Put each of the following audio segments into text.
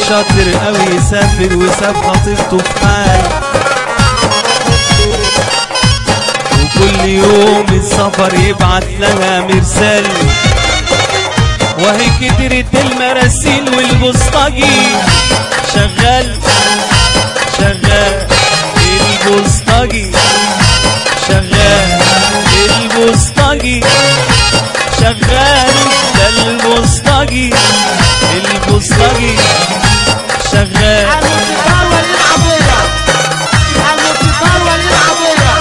شاطر قوي يسافر وساب خطيبته في حال وكل يوم السفر يبعت لها مرسال وهي كترت المراسيل والبوسطجي شغال شغال البوسطجي شغال البوسطجي شغال ده البوسطجي البوسطجي شغال الموسيقار وليد عطية الموسيقار وليد عطية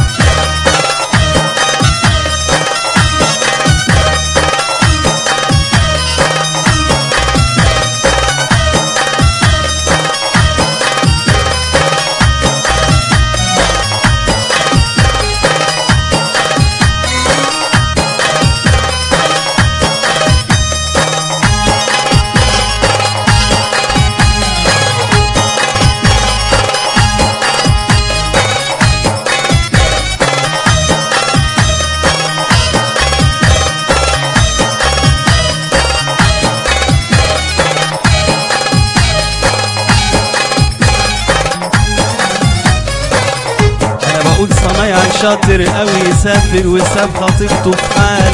انا بقول صنايع شاطر قوي يسافر وساب خطيبته في حال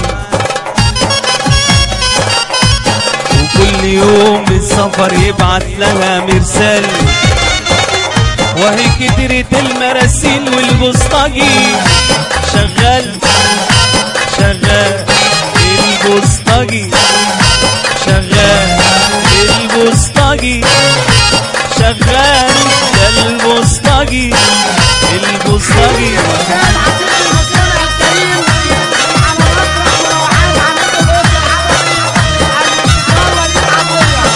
وكل يوم السفر يبعت لها مرسال وهي كترت المراسيل والبوسطجي شغال شغال البوسطجي شغال البوسطجي شغال ده البوسطجي البوسطجي كان عتيق المصري الكريم على مسرح مروحات عميد الأسرة الحضري الموسيقار وليد عطية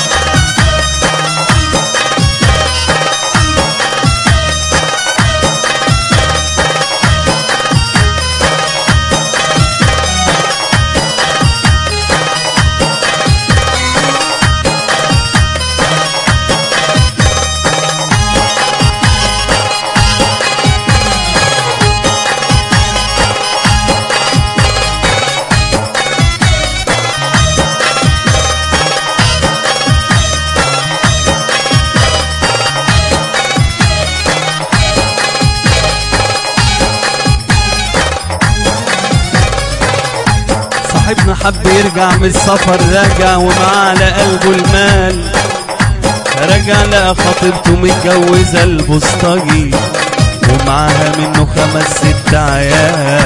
صاحبنا حب يرجع من السفر راجع ومعاه على قلبه المال رجع لقى خطيبته متجوزة البوسطجي ومعاها منه خمس ست عيال